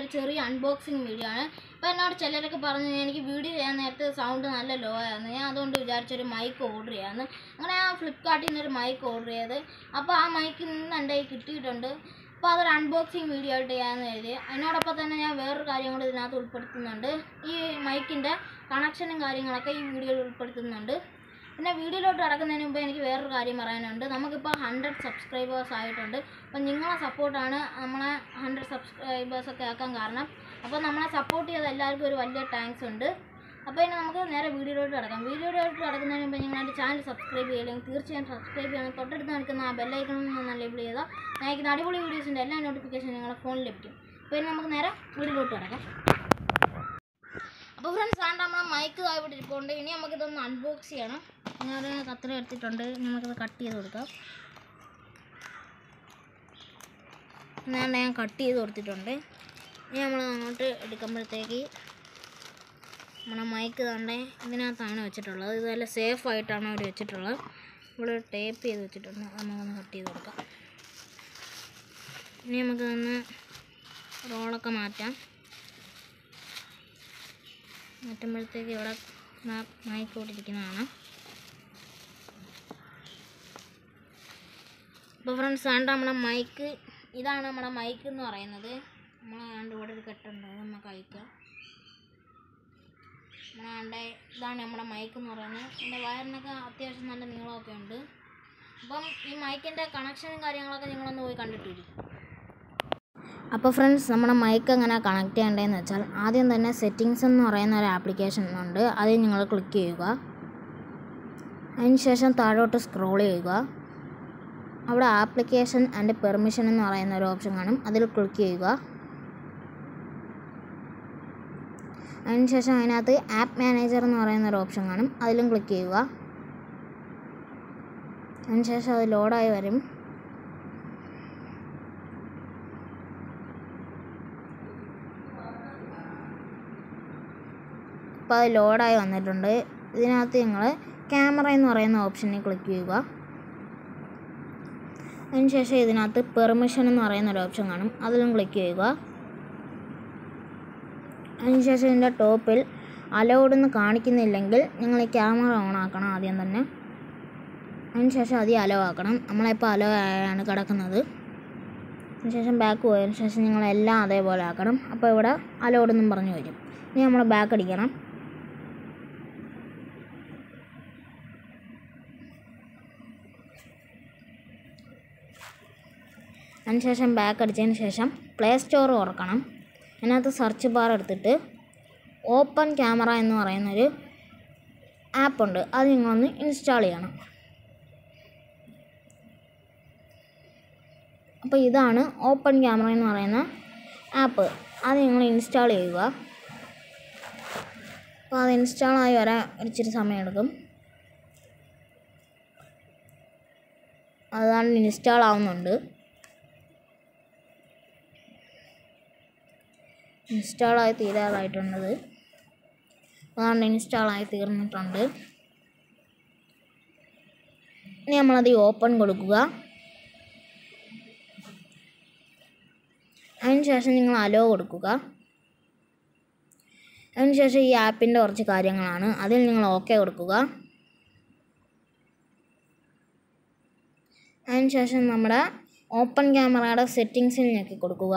ചെറിയ unboxing video ആണ് അപ്പോൾ എന്നോട് ചിലരൊക്കെ പറഞ്ഞു എനിക്ക് വീഡിയോ ചെയ്യാൻ നേരത്തെ സൗണ്ട് നല്ല ലോ ആയിരുന്നു ഞാൻ അതുകൊണ്ട് വിചാരിച്ചൊരു മൈക്ക് ഓർഡർ ചെയ്യാമെന്ന് അങ്ങനെ ഞാൻ ഫ്ലിപ്കാർട്ടിൽ നിന്നൊരു മൈക്ക് ഓർഡർ ചെയ്ത് അപ്പോൾ ആ മൈക്ക് ഇന്ന് എൻ്റെ കയ്യിൽ കിട്ടിയിട്ടുണ്ട് അപ്പോൾ അതൊരു അൺബോക്സിങ് വീഡിയോ ആയിട്ട് ചെയ്യാമെന്ന് എഴുതി അതിനോടൊപ്പം തന്നെ ഞാൻ വേറൊരു കാര്യം കൂടി ഇതിനകത്ത് ഉൾപ്പെടുത്തുന്നുണ്ട് ഈ മൈക്കിൻ്റെ കണക്ഷനും കാര്യങ്ങളൊക്കെ ഈ വീഡിയോയിൽ ഉൾപ്പെടുത്തുന്നുണ്ട് പിന്നെ വീഡിയോയിലോട്ട് കിടക്കുന്നതിന് മുമ്പ് എനിക്ക് വേറൊരു കാര്യം പറയാനുണ്ട് നമുക്കിപ്പോൾ ഹൺഡ്രഡ് സബ്സ്ക്രൈബേഴ്സ് ആയിട്ടുണ്ട് അപ്പം നിങ്ങളെ സപ്പോർട്ടാണ് നമ്മളെ ഹൺഡ്രഡ് സബ്സ്ക്രൈബേഴ്സ് ഒക്കെ ആക്കാൻ കാരണം അപ്പോൾ നമ്മളെ സപ്പോർട്ട് ചെയ്ത എല്ലാവർക്കും ഒരു വലിയ താങ്ക്സ് ഉണ്ട് അപ്പോൾ ഇനി നമുക്ക് നേരെ വീഡിയോയിലോട്ട് കിടക്കാം വീഡിയോയിലോട്ട് കിടക്കുന്നതിന് മുമ്പ് നിങ്ങൾ എൻ്റെ ചാനൽ സബ്സ്ക്രൈബ് ചെയ്യില്ലെങ്കിൽ തീർച്ചയായും സബ്സ്ക്രൈബ് ചെയ്യണം തൊട്ടടുത്ത് നിൽക്കുന്ന ആ ബെല്ലൈക്കണം ഒന്ന് ലേബിൾ ചെയ്താൽ ഞാൻ അയക്കുന്ന അടിപൊളി വീഡിയോസിൻ്റെ എല്ലാ നോട്ടിഫിക്കേഷനും നിങ്ങളുടെ ഫോണിൽ ലഭിക്കും അപ്പോൾ ഇനി നമുക്ക് നേരെ വീഡിയോയിലോട്ട് കിടക്കാം അപ്പോൾ ഫ്രണ്ട്സ് ആണ്ട് നമ്മളെ മൈക്ക് ഇവിടെ ഇരിപ്പുണ്ട് ഇനി നമുക്കിതൊന്ന് അൺബോക്സ് ചെയ്യണം ഞാൻ കത്തിര എടുത്തിട്ടുണ്ട് ഇനി നമുക്കിത് കട്ട് ചെയ്ത് കൊടുക്കാം ഞാൻ ഞാൻ കട്ട് ചെയ്ത് കൊടുത്തിട്ടുണ്ട് ഇനി നമ്മൾ അങ്ങോട്ട് എടുക്കുമ്പോഴത്തേക്ക് നമ്മുടെ മൈക്ക് തന്നെ ഇതിനകത്താണ് വെച്ചിട്ടുള്ളത് ഇത് നല്ല സേഫ് ആയിട്ടാണ് അവർ വെച്ചിട്ടുള്ളത് ഇവിടെ ടേപ്പ് ചെയ്ത് വെച്ചിട്ടുണ്ട് അത് നമുക്കൊന്ന് കട്ട് ചെയ്ത് കൊടുക്കാം ഇനി നമുക്കൊന്ന് റോളൊക്കെ മാറ്റാം മാറ്റുമ്പോഴത്തേക്ക് ഇവിടെ മൈക്ക് ഇരിക്കുന്നതാണ് അപ്പോൾ ഫ്രണ്ട്സ് ആണ്ട് നമ്മുടെ മൈക്ക് ഇതാണ് നമ്മുടെ മൈക്ക് എന്ന് പറയുന്നത് നമ്മൾ ആണ്ട് ഇവിടെ ഒരു കെട്ടുണ്ട് അത് നമുക്ക് അയക്കാം നമ്മളാണ്ട് ഇതാണ് നമ്മുടെ മൈക്ക് എന്ന് പറയുന്നത് ഇതിൻ്റെ വയറിനൊക്കെ അത്യാവശ്യം നല്ല നീളമൊക്കെ ഉണ്ട് അപ്പം ഈ മൈക്കിൻ്റെ കണക്ഷനും കാര്യങ്ങളൊക്കെ നിങ്ങളൊന്ന് പോയി കണ്ടിട്ട് വരും അപ്പോൾ ഫ്രണ്ട്സ് നമ്മുടെ മൈക്ക് എങ്ങനെ കണക്ട് ചെയ്യേണ്ടതെന്ന് വെച്ചാൽ ആദ്യം തന്നെ സെറ്റിങ്സ് എന്ന് പറയുന്ന ഒരു ആപ്ലിക്കേഷൻ ഉണ്ട് അതിൽ നിങ്ങൾ ക്ലിക്ക് ചെയ്യുക അതിനുശേഷം താഴോട്ട് സ്ക്രോൾ ചെയ്യുക അവിടെ ആപ്ലിക്കേഷൻ ആൻഡ് പെർമിഷൻ എന്ന് പറയുന്ന ഒരു ഓപ്ഷൻ കാണും അതിൽ ക്ലിക്ക് ചെയ്യുക അതിനുശേഷം അതിനകത്ത് ആപ്പ് മാനേജർ എന്ന് പറയുന്ന ഒരു ഓപ്ഷൻ കാണും അതിലും ക്ലിക്ക് ചെയ്യുക അതിനുശേഷം അത് ലോഡായി വരും അപ്പോൾ അത് ലോഡായി വന്നിട്ടുണ്ട് ഇതിനകത്ത് നിങ്ങൾ ക്യാമറ എന്ന് പറയുന്ന ഓപ്ഷനിൽ ക്ലിക്ക് ചെയ്യുക അതിനുശേഷം ഇതിനകത്ത് പെർമിഷൻ എന്ന് പറയുന്ന ഒരു ഓപ്ഷൻ കാണും അതിലും ക്ലിക്ക് ചെയ്യുക അതിനുശേഷം ഇതിൻ്റെ ടോപ്പിൽ അലൗഡ് എന്ന് കാണിക്കുന്നില്ലെങ്കിൽ നിങ്ങൾ ഈ ക്യാമറ ഓൺ ആക്കണം ആദ്യം തന്നെ അതിനുശേഷം അതിൽ അലോ ആക്കണം നമ്മളിപ്പോൾ അലോ ആയാണ് കിടക്കുന്നത് അതിനുശേഷം ബാക്ക് പോയതിനു ശേഷം നിങ്ങളെല്ലാം അതേപോലെ ആക്കണം അപ്പോൾ ഇവിടെ അലോഡ് എന്നും പറഞ്ഞു വരും ഇനി നമ്മൾ ബാക്ക് അടിക്കണം അതിനുശേഷം ബാക്ക് അടിച്ചതിന് ശേഷം പ്ലേ സ്റ്റോർ തുറക്കണം അതിനകത്ത് സെർച്ച് ബാർ എടുത്തിട്ട് ഓപ്പൺ ക്യാമറ എന്ന് പറയുന്നൊരു ആപ്പുണ്ട് അത് നിങ്ങളൊന്ന് ഇൻസ്റ്റാൾ ചെയ്യണം അപ്പോൾ ഇതാണ് ഓപ്പൺ ക്യാമറ എന്ന് പറയുന്ന ആപ്പ് അത് നിങ്ങൾ ഇൻസ്റ്റാൾ ചെയ്യുക അപ്പോൾ അത് ഇൻസ്റ്റാൾ ആയി വരാൻ ഇച്ചിരി സമയമെടുക്കും അതാണ് ഇൻസ്റ്റാൾ ആവുന്നുണ്ട് ഇൻസ്റ്റാളായി തീരാറായിട്ടുള്ളത് അതാണ് ഇൻസ്റ്റാളായി തീർന്നിട്ടുണ്ട് ഇനി നമ്മളത് ഓപ്പൺ കൊടുക്കുക അതിനുശേഷം നിങ്ങൾ അലോ കൊടുക്കുക അതിനുശേഷം ഈ ആപ്പിൻ്റെ കുറച്ച് കാര്യങ്ങളാണ് അതിൽ നിങ്ങൾ ഓക്കെ കൊടുക്കുക അതിനുശേഷം നമ്മുടെ ഓപ്പൺ ക്യാമറയുടെ സെറ്റിങ്സിൽ ഞെക്കി കൊടുക്കുക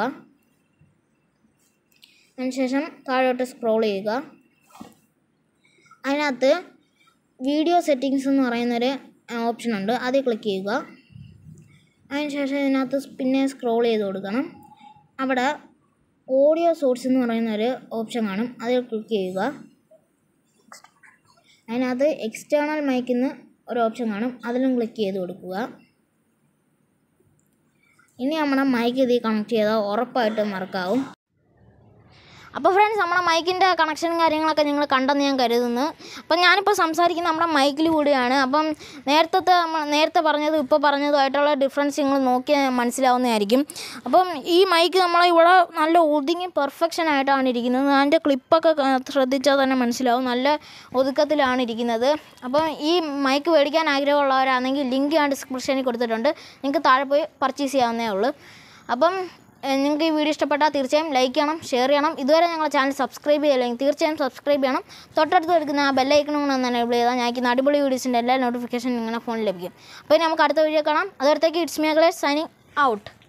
അതിനുശേഷം താഴോട്ട് സ്ക്രോൾ ചെയ്യുക അതിനകത്ത് വീഡിയോ സെറ്റിങ്സ് എന്ന് പറയുന്നൊരു ഓപ്ഷൻ ഉണ്ട് അതിൽ ക്ലിക്ക് ചെയ്യുക അതിനുശേഷം ഇതിനകത്ത് പിന്നെ സ്ക്രോൾ ചെയ്ത് കൊടുക്കണം അവിടെ ഓഡിയോ സോഴ്സ് എന്ന് പറയുന്നൊരു ഓപ്ഷൻ കാണും അതിൽ ക്ലിക്ക് ചെയ്യുക അതിനകത്ത് എക്സ്റ്റേണൽ മൈക്കിൽ നിന്ന് ഒരു ഓപ്ഷൻ കാണും അതിലും ക്ലിക്ക് ചെയ്ത് കൊടുക്കുക ഇനി നമ്മുടെ മൈക്ക് ഇതിൽ കണക്ട് ചെയ്താൽ ഉറപ്പായിട്ടും വർക്കാവും അപ്പോൾ ഫ്രണ്ട്സ് നമ്മുടെ മൈക്കിൻ്റെ കണക്ഷനും കാര്യങ്ങളൊക്കെ നിങ്ങൾ കണ്ടെന്ന് ഞാൻ കരുതുന്നു അപ്പം ഞാനിപ്പോൾ സംസാരിക്കുന്ന നമ്മുടെ മൈക്കിൽ കൂടിയാണ് അപ്പം നേരത്തെ നമ്മ- നേരത്തെ പറഞ്ഞതും ഇപ്പോൾ പറഞ്ഞതുമായിട്ടുള്ള ഡിഫറൻസ് നിങ്ങൾ നോക്കി മനസ്സിലാവുന്നതായിരിക്കും അപ്പം ഈ മൈക്ക് നമ്മളെ ഇവിടെ നല്ല ഒതുങ്ങി പെർഫെക്ഷൻ ആയിട്ടാണ് ഇരിക്കുന്നത് അതിൻ്റെ ക്ലിപ്പൊക്കെ ശ്രദ്ധിച്ചാൽ തന്നെ മനസ്സിലാവും നല്ല ഒതുക്കത്തിലാണ് ഇരിക്കുന്നത് അപ്പം ഈ മൈക്ക് മേടിക്കാൻ ആഗ്രഹമുള്ളവരാണെങ്കിൽ ലിങ്ക് ഞാൻ ഡിസ്ക്രിപ്ഷനിൽ കൊടുത്തിട്ടുണ്ട് നിങ്ങൾക്ക് താഴെ പോയി പർച്ചേസ് ചെയ്യാവുന്നേ ഉള്ളൂ അപ്പം നിങ്ങൾക്ക് ഈ വീഡിയോ ഇഷ്ടപ്പെട്ടാൽ തീർച്ചയായും ലൈക്ക് ചെയ്യണം ഷെയർ ചെയ്യണം ഇതുവരെ ഞങ്ങളുടെ ചാനൽ സബ്സ്ക്രൈബ് ചെയ്യില്ലെങ്കിൽ തീർച്ചയായും സബ്സ്ക്രൈബ് ചെയ്യണം തൊട്ടടുത്ത് എടുക്കുന്ന ആ ബെല്ലൈക്കണം കൂടെ ഒന്ന് എനേബിൾ ചെയ്താൽ ഞങ്ങൾക്ക് അടിപൊളി വീഡിയോസിൻ്റെ എല്ലാ നോട്ടിഫിക്കേഷൻ നിങ്ങളുടെ ഫോണിൽ ലഭിക്കും അപ്പോൾ ഇനി നമുക്ക് അടുത്ത വീഡിയോ കാണാം അതുവരത്തേക്ക് ഇറ്റ്സ് മേഖല സൈനിങ് ഔട്ട്